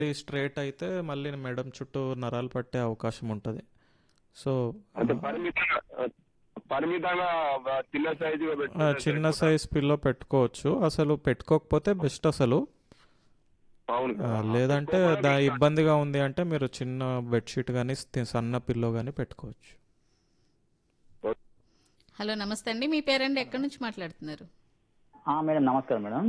Straight అయితే మళ్ళీ madam చుట్టూ నరాలు పట్టే అవకాశం ఉంటుంది సో అంటే పరిమితంగా పరిమితంగా చిన్న సైజుగా ఆ, పెట్టుకుంటే చిన్న సరిపోతుందా? సైజ్ పిల్లో పెట్టుకోవచ్చు అసలు పెట్టుకోకపోతే బెస్ట్ అసలు అవును ఆ, కదా. లేదంటే పెట్టుకోకపోతే దా ఇంకా- ఇబ్బందిగా ఉంది అంటే మీరు చిన్న బెడ్షీట్ కానీ సన్న పిల్లో కానీ పెట్టుకోవచ్చు హలో నమస్తే అండి మీ పేరండి ఎక్కడి నుంచి మాట్లాడుతున్నారు ఆ, మేడం నమస్కారం మేడం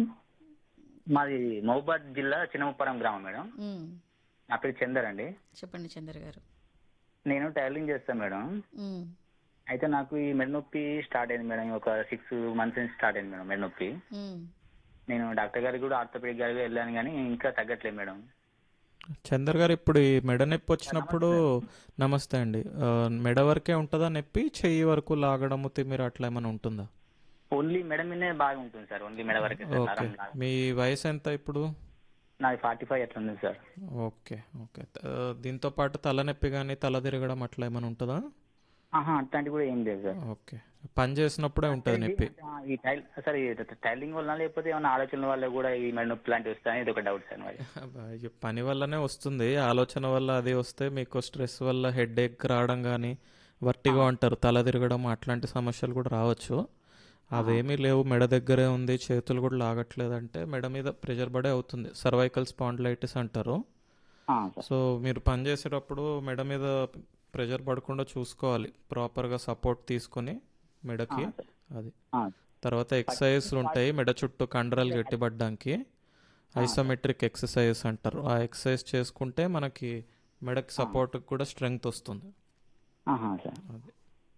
మాది మహబాద్ జిల్లా చిన్నముప్పరం గ్రామం మేడం ఉమ్, నా పేరు చందర్ అండి చెప్పండి చంద్ర గారు నేను టైలరింగ్ చేస్తాను మేడం ఉమ్, అయితే నాకు ఈ మెడ నొప్పి స్టార్ట్ అయింది మేడం ఒక సిక్స్ మంత్స్ నుంచి స్టార్ట్ అయింది మేడం మెడ నొప్పి ఉమ్. నేను డాక్టర్ గారికి కూడా ఆర్థోపెడిక్ గారికి వెళ్ళాను కానీ ఇంకా తగ్గట్లేదు మేడం చందర్ గారు ఇప్పుడు ఈ మెడ నొప్పి వచ్చినప్పుడు నమస్తే అండి ఆ, మెడ వరకే ఉంటుందా నొప్పి చెయ్యి వరకు లాగడము తిమ్మిరి అట్లా ఏమైనా ఉంటుందా ఓన్లీ మెడ మీదనే బాగా ఉంటుంది సార్ ఓన్లీ మెడ వరకే సార్ ఓకే నరం లాగా. మీ వయసు ఎంత ఇప్పుడు నాది ఫార్టీ ఫైవ్ ఎట్లా ఉంది సార్ ఓకే ఓకే ఆ, దీంతో పాటు తలనొప్పి కానీ తల తిరగడం అట్లా ఏమైనా ఉంటుందా ఆహా అట్లాంటివి కూడా ఏం లేదు సార్ ఓకే పని చేసినప్పుడే ఉంటుంది నొప్పి ఆ, ఈ టైల్ సార్ ఈ టైలింగ్ వల్ల లేకపోతే ఏమైనా ఆలోచనల వల్ల కూడా ఈ మెడ నొప్పి లాంటివి వస్తాయని ఇది ఒక డౌట్ సార్ మరి అయ్యో, పని వల్లనే వస్తుంది ఆలోచన వల్ల అది వస్తే మీకు స్ట్రెస్ వల్ల హెడ్ ఎక్ రావడం కానీ వర్టిగో అంటారు తల తిరగడం అట్లాంటి సమస్యలు కూడా రావచ్చు అవేమీ లేవు మెడ దగ్గరే ఉంది చేతులు కూడా లాగట్లేదు అంటే మెడ మీద ప్రెషర్ పడే అవుతుంది సర్వైకల్ స్పాండ్లైటిస్ అంటారు ఆ, సార్ సో మీరు పని చేసేటప్పుడు మెడ మీద ప్రెషర్ పడకుండా చూసుకోవాలి ప్రాపర్గా సపోర్ట్ తీసుకొని మెడకి అది ఆ, తర్వాత ఎక్సర్సైజ్ ఉంటాయి మెడ చుట్టూ కండరాలు గట్టిపడడానికి ఐసోమెట్రిక్ ఎక్సర్సైజ్ అంటారు ఆ ఎక్సర్సైజ్ చేసుకుంటే మనకి మెడకి సపోర్ట్ కూడా స్ట్రెంగ్త్ వస్తుంది ఆహా, సార్ అది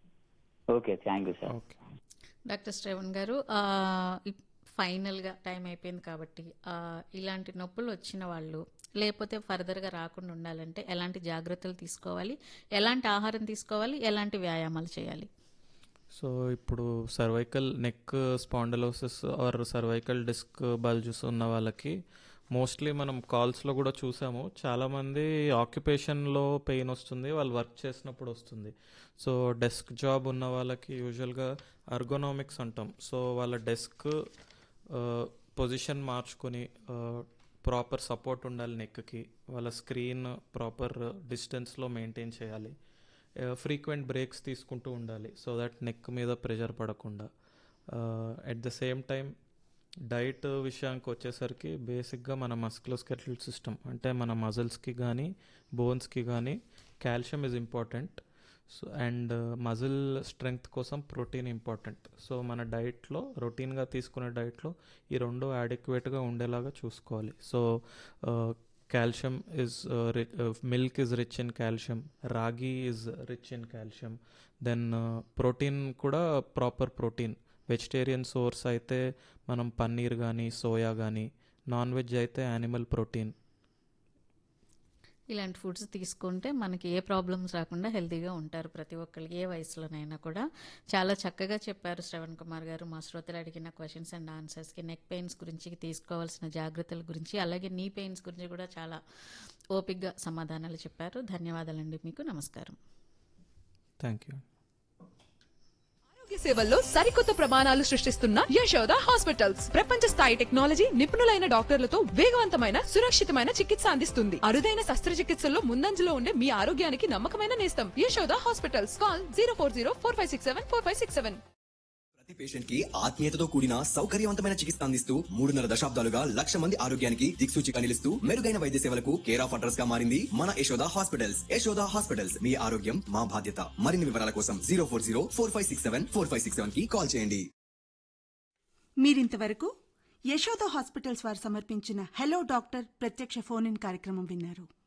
okay thank you sir okay doctor Sravan గారు ఆ, ఇప్- ఫైనల్గా టైం అయిపోయింది కాబట్టి ఆ, ఇలాంటి నొప్పులు వచ్చిన వాళ్ళు లేకపోతే ఫర్దర్గా రాకుండా ఉండాలంటే ఎలాంటి జాగ్రత్తలు తీసుకోవాలి ఎలాంటి ఆహారం తీసుకోవాలి ఎలాంటి వ్యాయామాలు చేయాలి సో ఇప్పుడు cervical neck spondylosis or cervical disc bulges ఉన్న వాళ్ళకి మోస్ట్లీ మనం కాల్స్లో కూడా చూసాము చాలామంది ఆక్యుపేషన్లో పెయిన్ వస్తుంది వాళ్ళు వర్క్ చేసినప్పుడు వస్తుంది సో డెస్క్ జాబ్ ఉన్న వాళ్ళకి యూజువల్గా అర్గోనామిక్స్ అంటాం సో వాళ్ళ డెస్క్ పొజిషన్ మార్చుకొని ప్రాపర్ సపోర్ట్ ఉండాలి నెక్కి వాళ్ళ స్క్రీన్ ప్రాపర్ డిస్టెన్స్లో మెయింటైన్ చేయాలి ఫ్రీక్వెంట్ బ్రేక్స్ తీసుకుంటూ ఉండాలి సో దట్ నెక్ మీద ప్రెషర్ పడకుండా at the same time diet విషయానికి వచ్చేసరికి బేసిక్గా మన మస్కులోస్కెటల్ సిస్టమ్ అంటే మన మజిల్స్కి కానీ బోన్స్కి కానీ calcium is important so and muscle strength కోసం ప్రోటీన్ ఇంపార్టెంట్ సో మన డైట్లో రొటీన్గా తీసుకునే డైట్లో ఈ రెండు అడిక్వేట్గా ఉండేలాగా చూసుకోవాలి so calcium is milk is rich in calcium ragi is rich in calcium then protein కూడా ప్రాపర్ ప్రోటీన్ వెజిటేరియన్ సోర్స్ అయితే మనం పన్నీర్ కానీ సోయా కానీ నాన్ వెజ్ అయితే యానిమల్ ప్రోటీన్ ఇలాంటి ఫుడ్స్ తీసుకుంటే మనకి ఏ ప్రాబ్లమ్స్ రాకుండా హెల్తీగా ఉంటారు ప్రతి ఒక్కరికి ఏ వయసులోనైనా కూడా చాలా చక్కగా చెప్పారు శ్రవణ్ కుమార్ గారు మా శ్రోతలు అడిగిన క్వశ్చన్స్ అండ్ ఆన్సర్స్కి నెక్ పెయిన్స్ గురించి తీసుకోవాల్సిన జాగ్రత్తల గురించి అలాగే నీ పెయిన్స్ గురించి కూడా చాలా ఓపిక్గా సమాధానాలు చెప్పారు ధన్యవాదాలండి మీకు నమస్కారం థ్యాంక్ యూ ఆరోగ్య సేవల్లో సరికొత్త ప్రమాణాలు సృష్టిస్తున్న యశోద హాస్పిటల్స్ ప్రపంచ స్థాయి టెక్నాలజీ నిపుణులైన డాక్టర్లతో వేగవంతమైన సురక్షితమైన చికిత్స అందిస్తుంది అరుదైన శస్త్రచికిత్సల్లో ముందంజలో ఉండే మీ ఆరోగ్యానికి నమ్మకమైన నేస్తం Yashoda hospitals call zero four zero four five six seven four five six seven ప్రతి పేషెంట్ కి ఆత్మీయతతో కూడిన సౌకర్యవంతమైన చికిత్స అందిస్తూ మూడున్నర దశాబ్దాలుగా లక్ష మంది ఆరోగ్యానికి దిక్సూచిగా నిలుస్తూ మెరుగైన వైద్య సేవలకు కేర్ ఆఫ్ అడ్రస్ గా మారింది మన యశోద హాస్పిటల్స్ యశోద హాస్పిటల్స్ మీ ఆరోగ్యం మా బాధ్యత మరిన్ని వివరాల కోసం zero four zero four five six seven four five six seven కి కాల్ చేయండి మీరింతవరకు యశోద హాస్పిటల్స్ వారు సమర్పించిన హలో డాక్టర్ ప్రత్యక్ష ఫోన్ ఇన్ కార్యక్రమం విన్నారు